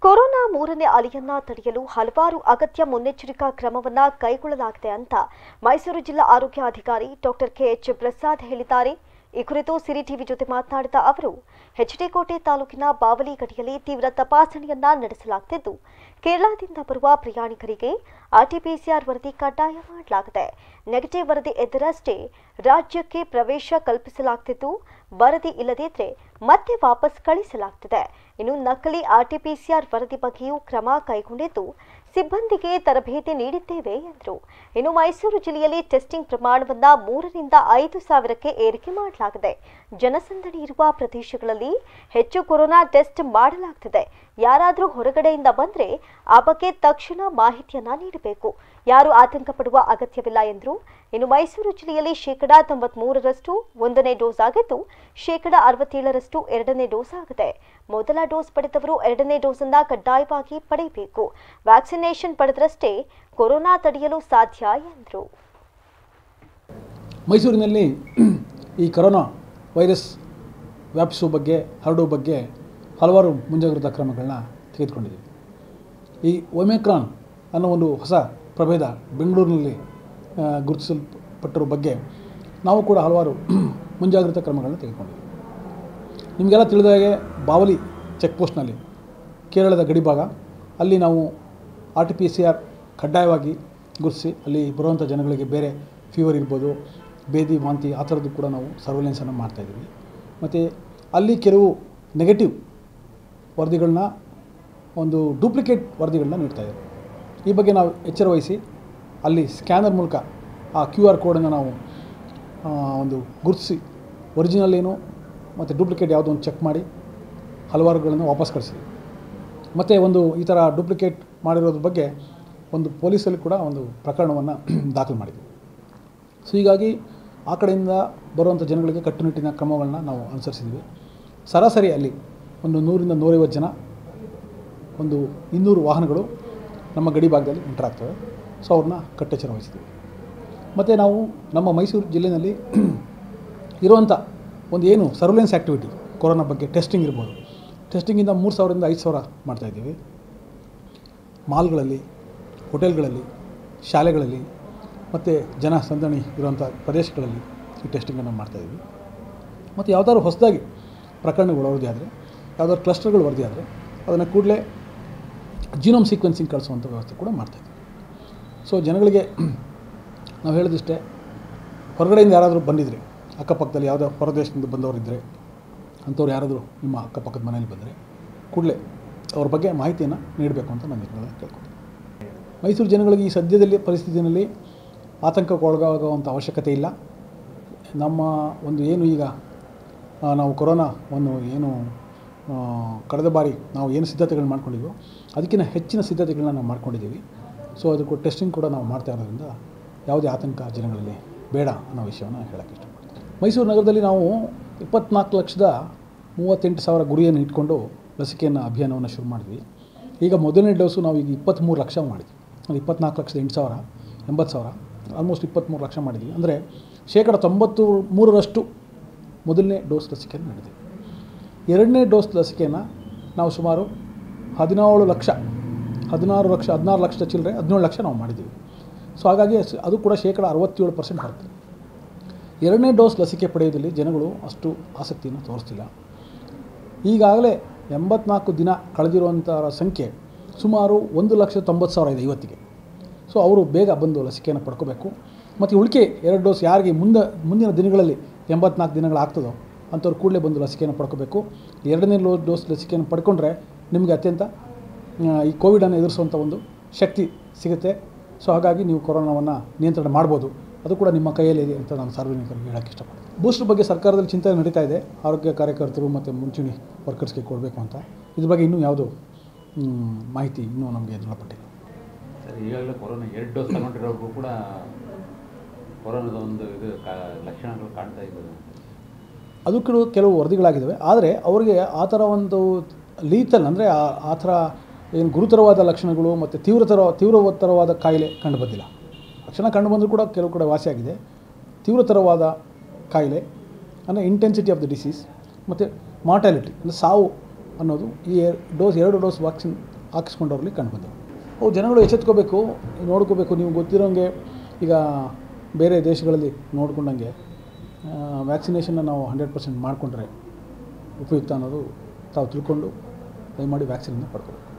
corona ಮೂರನೇ ಅಲೆಯನ್ನ ತಡೆಯಲು ಹಲವಾರು ಅಗತ್ಯ ಮುನ್ನೆಚ್ಚರಿಕಾ ಕ್ರಮವನ್ನ ಕೈಗೊಳ್ಳಲಾಗಿದೆ ಅಂತ ಮೈಸೂರು ಜಿಲ್ಲಾ ಆರೋಗ್ಯಾಧಿಕಾರಿ ಡಾಕ್ಟರ್ ಕೆಎಚ್ ಪ್ರಸಾದ್ ಹೇಳಿದ್ದಾರೆ ಈ ಕುರಿತು ಸಿರಿ ಟಿವಿ ಜೊತೆ ಮಾತನಾಡಿದ ಅವರು ಹೆಚ್ಡಿಕೋಟೆ ತಾಲೂಕಿನ ಬಾವಲಿ ಗಡಿಯಲ್ಲಿ ತೀವ್ರ ತಪಾಸಣೆಯನ್ನ ನಡೆಸಲಾಗುತ್ತಿದ್ದು ಕೇರಳದಿಂದ ಬರುವ ಪ್ರಯಾಣಿಕರಿಗೆ ಆರ್ಟಿಪಿಸಿಆರ್ ವರದಿ ಕಡ್ಡಾಯ ಮಾಡಲಾಗಿದೆ ನೆಗೆಟಿವ್ ವರದಿ ಎದ್ದರಷ್ಟೇ ರಾಜ್ಯಕ್ಕೆ ಪ್ರವೇಶ ಕಲ್ಪಿಸಲಾಗುತ್ತಿದ್ದು ವರದಿ ಇಲ್ಲದಿದ್ರೆ ಮತ್ತೆ ವಾಪಸ್ ಕಳಿಸಲಾಗ್ತಿದೆ ಇನ್ನು ನಕಲಿ ಆರ್ಟಿಪಿಸಿಆರ್ ವರದಿ ಬಗ್ಗೆಯೂ ಕ್ರಮ ಕೈಗೊಂಡಿದ್ದು ಸಿಬ್ಬಂದಿಗೆ ತರಬೇತಿ ನೀಡಿದ್ದೇವೆ ಎಂದರು ಇನ್ನು ಮೈಸೂರು ಜಿಲ್ಲೆಯಲ್ಲಿ ಟೆಸ್ಟಿಂಗ್ ಪ್ರಮಾಣವನ್ನ ಮೂರರಿಂದ ಐದು ಸಾವಿರಕ್ಕೆ ಏರಿಕೆ ಮಾಡಲಾಗಿದೆ ಜನಸಂದಣಿ ಇರುವ ಪ್ರದೇಶಗಳಲ್ಲಿ ಹೆಚ್ಚು ಕೊರೋನಾ ಟೆಸ್ಟ್ ಮಾಡಲಾಗ್ತಿದೆ ಯಾರಾದರೂ ಹೊರಗಡೆಯಿಂದ ಬಂದ್ರೆ ಆ ಬಗ್ಗೆ ತಕ್ಷಣ ಮಾಹಿತಿಯನ್ನ ನೀಡಬೇಕು ಯಾರು ಆತಂಕ ಪಡುವ ಅಗತ್ಯವಿಲ್ಲ ಎಂದರು ಇನ್ನು ಮೈಸೂರು ಜಿಲ್ಲೆಯಲ್ಲಿ ಶೇಕಡಾ ತೊಂಬತ್ಮೂರರಷ್ಟು ಒಂದನೇ ಡೋಸ್ ಆಗಿದ್ದು ಶೇಕಡಾ ಅರವತ್ತೇಳರಷ್ಟು ಎರಡನೇ ಡೋಸ್ ಆಗಿದೆ ಮೊದಲ ಡೋಸ್ ಪಡೆದವರು ಎರಡನೇ ಡೋಸ್ ಅನ್ನ ಕಡ್ಡಾಯವಾಗಿ ಪಡೆಯಬೇಕು ವ್ಯಾಕ್ಸಿನೇಷನ್ ಪಡೆದರಷ್ಟೇ ಕೊರೋನಾ ತಡೆಯಲು ಸಾಧ್ಯ ಎಂದರು ಮೈಸೂರಿನಲ್ಲಿ ಈ ಕರೋನಾ ವೈರಸ್ ವ್ಯಾಪಿಸುವ ಬಗ್ಗೆ ಹರಡುವ ಬಗ್ಗೆ ಹಲವಾರು ಮುಂಜಾಗ್ರತಾ ಕ್ರಮಗಳನ್ನ ತೆಗೆದುಕೊಂಡಿದ್ದೀವಿ ಈ ಒಮೆಕ್ರಾನ್ ಅನ್ನೋ ಒಂದು ಹೊಸ ಪ್ರಭೇದ ಬೆಂಗಳೂರಿನಲ್ಲಿ ಆ, ಗುರುತಿಸಲ್ಪಟ್ಟಿರೋ ಬಗ್ಗೆ ನಾವು ಕೂಡ ಹಲವಾರು ಮುಂಜಾಗ್ರತಾ ಕ್ರಮಗಳನ್ನ ತೆಗೆದುಕೊಂಡಿದ್ದೀವಿ ನಿಮಗೆಲ್ಲ ತಿಳಿದ ಹಾಗೆ ಬಾವಲಿ ಚೆಕ್ ಪೋಸ್ಟ್ನಲ್ಲಿ ಕೇರಳದ ಗಡಿಭಾಗ ಅಲ್ಲಿ ನಾವು R T P C R ಕಡ್ಡಾಯವಾಗಿ ಗುರುತಿಸಿ ಅಲ್ಲಿ ಬರುವಂಥ ಜನಗಳಿಗೆ ಬೇರೆ ಫೀವರ್ ಇರ್ಬೋದು ಬೇದಿ ವಾಂತಿ ಆ ಥರದ್ದು ಕೂಡ ನಾವು ಸರ್ವೆಲೆನ್ಸನ್ನು ಮಾಡ್ತಾಯಿದ್ದೀವಿ ಮತ್ತು ಅಲ್ಲಿ ಕೆಲವು ನೆಗೆಟಿವ್ ವರದಿಗಳನ್ನ ಒಂದು ಡೂಪ್ಲಿಕೇಟ್ ವರದಿಗಳನ್ನ ನೀಡ್ತಾಯಿದ್ದಾರೆ ಈ ಬಗ್ಗೆ ನಾವು ಎಚ್ಚರ ವಹಿಸಿ ಅಲ್ಲಿ ಸ್ಕ್ಯಾನರ್ ಮೂಲಕ ಆ ಕ್ಯೂ ಆರ್ ಕೋಡನ್ನು ನಾವು ಆ, ಒಂದು ಗುರುತಿಸಿ ಒರಿಜಿನಲ್ ಏನು ಮತ್ತು ಡೂಪ್ಲಿಕೇಟ್ ಯಾವುದೋ ಒಂದು ಚೆಕ್ ಮಾಡಿ ಹಲವಾರುಗಳನ್ನು ವಾಪಸ್ ಕಳಿಸಿದ್ವಿ ಮತ್ತು ಒಂದು ಈ ಥರ ಡೂಪ್ಲಿಕೇಟ್ ಮಾಡಿರೋದ್ರ ಬಗ್ಗೆ ಒಂದು ಪೊಲೀಸಲ್ಲಿ ಕೂಡ ಒಂದು ಪ್ರಕರಣವನ್ನು ದಾಖಲು ಮಾಡಿದ್ವಿ ಸೊ ಹೀಗಾಗಿ ಆ ಕಡೆಯಿಂದ ಬರುವಂಥ ಜನಗಳಿಗೆ ಕಟ್ಟುನಿಟ್ಟಿನ ಕ್ರಮಗಳನ್ನ ನಾವು ಅನುಸರಿಸಿದ್ವಿ ಸರಾಸರಿ ಅಲ್ಲಿ ಒಂದು ನೂರಿಂದ ನೂರೈವತ್ತು ಜನ ಒಂದು ಇನ್ನೂರು ವಾಹನಗಳು ನಮ್ಮ ಗಡಿ ಭಾಗದಲ್ಲಿ ಎಂಟರ್ ಆಗ್ತವೆ ಸೊ ಅವ್ರನ್ನ ಕಟ್ಟೆಚ್ಚರ ವಹಿಸ್ತೀವಿ ಮತ್ತು ನಾವು ನಮ್ಮ ಮೈಸೂರು ಜಿಲ್ಲೆಯಲ್ಲಿ ಇರುವಂಥ ಒಂದು ಏನು ಸರ್ವೆಲೆನ್ಸ್ ಆ್ಯಕ್ಟಿವಿಟಿ ಕೊರೋನಾ ಬಗ್ಗೆ ಟೆಸ್ಟಿಂಗ್ ಇರ್ಬೋದು ಟೆಸ್ಟಿಂಗಿಂದ ಮೂರು ಸಾವಿರದಿಂದ ಐದು ಸಾವಿರ ಮಾಡ್ತಾಯಿದ್ದೀವಿ ಮಾಲ್ಗಳಲ್ಲಿ ಹೋಟೆಲ್ಗಳಲ್ಲಿ ಶಾಲೆಗಳಲ್ಲಿ ಮತ್ತು ಜನ ಸಂದಣಿ ಇರುವಂಥ ಪ್ರದೇಶಗಳಲ್ಲಿ ಈ ಟೆಸ್ಟಿಂಗನ್ನು ಮಾಡ್ತಾಯಿದ್ದೀವಿ ಮತ್ತು ಯಾವ್ದಾದ್ರು ಹೊಸದಾಗಿ ಪ್ರಕರಣಗಳು ವರದಿ ಆದರೆ ಯಾವ್ದಾದ್ರು ಕ್ಲಸ್ಟರ್ಗಳು ವರದಿ ಆದರೆ ಅದನ್ನು ಕೂಡಲೇ ಜೀನೋಮ್ ಸೀಕ್ವೆನ್ಸಿಂಗ್ ಕಳಿಸುವಂಥ ವ್ಯವಸ್ಥೆ ಕೂಡ ಮಾಡ್ತಾಯಿದ್ದೀವಿ ಸೊ ಜನಗಳಿಗೆ ನಾವು ಹೇಳಿದಿಷ್ಟೇ ಹೊರಗಡೆಯಿಂದ ಯಾರಾದರೂ ಬಂದಿದ್ರೆ ಅಕ್ಕಪಕ್ಕದಲ್ಲಿ ಯಾವುದೋ ಹೊರದೇಶದಿಂದ ಬಂದವರಿದ್ದರೆ ಅಂಥವ್ರು ಯಾರಾದರೂ ನಿಮ್ಮ ಅಕ್ಕಪಕ್ಕದ ಮನೇಲಿ ಬಂದರೆ ಕೂಡಲೇ ಅವ್ರ ಬಗ್ಗೆ ಮಾಹಿತಿಯನ್ನು ನೀಡಬೇಕು ಅಂತ ನಾನು ನಿಮ್ಮಲ್ಲಿ ಕೇಳ್ಕೊತೀನಿ ಮೈಸೂರು ಜನಗಳಿಗೆ ಈ ಸದ್ಯದಲ್ಲಿ ಪರಿಸ್ಥಿತಿಯಲ್ಲಿ ಆತಂಕಕ್ಕೆ ಒಳಗಾಗುವಂಥ ಅವಶ್ಯಕತೆ ಇಲ್ಲ ನಮ್ಮ ಒಂದು ಏನು ಈಗ ಆ, ನಾವು ಕೊರೋನಾವನ್ನು ಏನು ಆ, ಕಳೆದ ಬಾರಿ ನಾವು ಏನು ಸಿದ್ಧತೆಗಳು ಮಾಡ್ಕೊಂಡಿದ್ವೋ ಅದಕ್ಕಿಂತ ಹೆಚ್ಚಿನ ಸಿದ್ಧತೆಗಳನ್ನ ನಾವು ಮಾಡ್ಕೊಂಡಿದ್ದೀವಿ ಸೊ ಅದಕ್ಕೂ ಟೆಸ್ಟಿಂಗ್ ಕೂಡ ನಾವು ಮಾಡ್ತಾ ಇರೋದ್ರಿಂದ ಯಾವುದೇ ಆತಂಕ ಜನಗಳಲ್ಲಿ ಬೇಡ ಅನ್ನೋ ವಿಷಯವನ್ನು ಹೇಳೋಕ್ಕೆ ಇಷ್ಟಪಡ್ತೀನಿ ಮೈಸೂರು ನಗರದಲ್ಲಿ ನಾವು ಇಪ್ಪತ್ನಾಲ್ಕು ಲಕ್ಷದ ಮೂವತ್ತೆಂಟು ಸಾವಿರ ಗುರಿಯನ್ನು ಇಟ್ಕೊಂಡು ಲಸಿಕೆಯನ್ನು ಅಭಿಯಾನವನ್ನು ಶುರು ಮಾಡಿದ್ವಿ ಈಗ ಮೊದಲನೇ ಡೋಸು ನಾವು ಈಗ ಇಪ್ಪತ್ತ್ಮೂರು ಲಕ್ಷ ಮಾಡಿದ್ವಿ ಅದು ಇಪ್ಪತ್ನಾಲ್ಕು ಲಕ್ಷದ ಎಂಟು ಸಾವಿರ ಎಂಬತ್ತು ಸಾವಿರ ಆಲ್ಮೋಸ್ಟ್ ಇಪ್ಪತ್ತ್ಮೂರು ಲಕ್ಷ ಮಾಡಿದ್ವಿ ಅಂದರೆ ಶೇಕಡ ತೊಂಬತ್ತು ಮೂರರಷ್ಟು ಮೊದಲನೇ ಡೋಸ್ ಲಸಿಕೆಯನ್ನು ನೀಡಿದ್ವಿ ಎರಡನೇ ಡೋಸ್ ಲಸಿಕೆಯನ್ನು ನಾವು ಸುಮಾರು ಹದಿನೇಳು ಲಕ್ಷ ಹದಿನಾರು ಲಕ್ಷ ಹದಿನಾರು ಲಕ್ಷ ಚಿಲ್ಲರೆ ಹದಿನೇಳು ಲಕ್ಷ ನಾವು ಮಾಡಿದ್ದೀವಿ ಸೊ ಹಾಗಾಗಿ ಸ- ಅದು ಕೂಡ ಶೇಕಡ ಅರವತ್ತೇಳು ಪರ್ಸೆಂಟ್ ಬರುತ್ತೆ ಎರಡನೇ ಡೋಸ್ ಲಸಿಕೆ ಪಡೆಯೋದ್ರಲ್ಲಿ ಜನಗಳು ಅಷ್ಟು ಆಸಕ್ತಿಯನ್ನು ತೋರಿಸ್ತಿಲ್ಲ ಈಗಾಗಲೇ ಎಂಬತ್ನಾಲ್ಕು ದಿನ ಕಳೆದಿರುವಂಥವರ ಸಂಖ್ಯೆ ಸುಮಾರು ಒಂದು ಲಕ್ಷ ತೊಂಬತ್ತು ಸಾವಿರ ಇದೆ ಇವತ್ತಿಗೆ ಸೊ ಅವರು ಬೇಗ ಬಂದು ಲಸಿಕೆಯನ್ನು ಪಡ್ಕೋಬೇಕು ಮತ್ತು ಉಳಿಕೆ ಎರಡು ಡೋಸ್ ಯಾರಿಗೆ ಮುಂದೆ ಮುಂದಿನ ದಿನಗಳಲ್ಲಿ ಎಂಬತ್ನಾಲ್ಕು ದಿನಗಳಾಗ್ತದೋ ಅಂಥವ್ರು ಕೂಡಲೇ ಬಂದು ಲಸಿಕೆಯನ್ನು ಪಡ್ಕೋಬೇಕು ಎರಡನೇ ಲೋ ಡೋಸ್ ಲಸಿಕೆಯನ್ನು ಪಡ್ಕೊಂಡ್ರೆ ನಿಮಗೆ ಅತ್ಯಂತ ಆ, ಈ ಕೋವಿಡನ್ನು ಎದುರಿಸುವಂಥ ಒಂದು ಶಕ್ತಿ ಸಿಗುತ್ತೆ ಸೊ ಹಾಗಾಗಿ ನೀವು ಕೊರೋನಾವನ್ನು ನಿಯಂತ್ರಣ ಮಾಡ್ಬೋದು ಅದು ಕೂಡ ನಿಮ್ಮ ಕೈಯಲ್ಲಿದೆ ಅಂತ ನಾನು ಸಾರ್ವಜನಿಕರಿಗೆ ಹೇಳೋಕ್ಕೆ ಇಷ್ಟಪಡ್ತೀನಿ ಬೂಸ್ಟರ್ ಬಗ್ಗೆ ಸರ್ಕಾರದಲ್ಲಿ ಚಿಂತನೆ ನಡೀತಾ ಇದೆ ಆರೋಗ್ಯ ಕಾರ್ಯಕರ್ತರು ಮತ್ತು ಮುಂಚೂಣಿ ವರ್ಕರ್ಸ್ಗೆ ಕೊಡಬೇಕು ಅಂತ ಇದ್ರ ಬಗ್ಗೆ ಇನ್ನೂ ಯಾವುದೋ ಮ್, ಮಾಹಿತಿ ಇನ್ನೂ ನಮಗೆ ದೃಢಪಟ್ಟಿಲ್ಲ ಸರ್ ಈಗಾಗಲೇ ಕೊರೋನಾ ಎರಡು ಡೋಸ್ ತಗೊಂಡಿರೋರ್ಗೂ ಕೂಡ ಕೊರೋನಾದ ಒಂದು ಇದು ಕಾ ಲಕ್ಷಣಗಳು ಕಾಣ್ತಾ ಇದ್ದಾವೆ ಅದು ಕೆಲವು ಕೆಲವು ವರದಿಗಳಾಗಿದ್ದಾವೆ ಆದರೆ ಅವರಿಗೆ ಆ ಥರ ಒಂದು ಲೀತಲ್ ಅಂದರೆ ಆ ಥರ ಏನು ಗುರುತರವಾದ ಲಕ್ಷಣಗಳು ಮತ್ತು ತೀವ್ರತರ ತೀವ್ರತರವಾದ ಕಾಯಿಲೆ ಕಂಡುಬಂದಿಲ್ಲ ಲಕ್ಷಣ ಕಂಡುಬಂದರೂ ಕೂಡ ಕೆಲವು ಕಡೆ ವಾಸಿಯಾಗಿದೆ ತೀವ್ರತರವಾದ ಕಾಯಿಲೆ ಅಂದರೆ ಇಂಟೆನ್ಸಿಟಿ ಆಫ್ ದ ಡಿಸೀಸ್ ಮತ್ತು ಮಾರ್ಟಾಲಿಟಿ ಅಂದರೆ ಸಾವು ಅನ್ನೋದು ಈ ಡೋಸ್ ಎರಡು ಡೋಸ್ ವ್ಯಾಕ್ಸಿನ್ ಹಾಕಿಸ್ಕೊಂಡವ್ರಲ್ಲಿ ಕಂಡುಬಂದವು ಅವು ಜನಗಳು ಎಚ್ಚೆತ್ಕೋಬೇಕು ನೋಡ್ಕೋಬೇಕು ನೀವು ಗೊತ್ತಿರೋಂಗೆ ಈಗ ಬೇರೆ ದೇಶಗಳಲ್ಲಿ ನೋಡ್ಕೊಂಡಂಗೆ ವ್ಯಾಕ್ಸಿನೇಷನ್ನ ನಾವು ಹಂಡ್ರೆಡ್ ಪರ್ಸೆಂಟ್ ಮಾಡಿಕೊಂಡ್ರೆ ಉಪಯುಕ್ತ ಅನ್ನೋದು ತಾವು ತಿಳ್ಕೊಂಡು ದಯಮಾಡಿ ವ್ಯಾಕ್ಸಿನನ್ನು ಪಡ್ಕೋಬೇಕು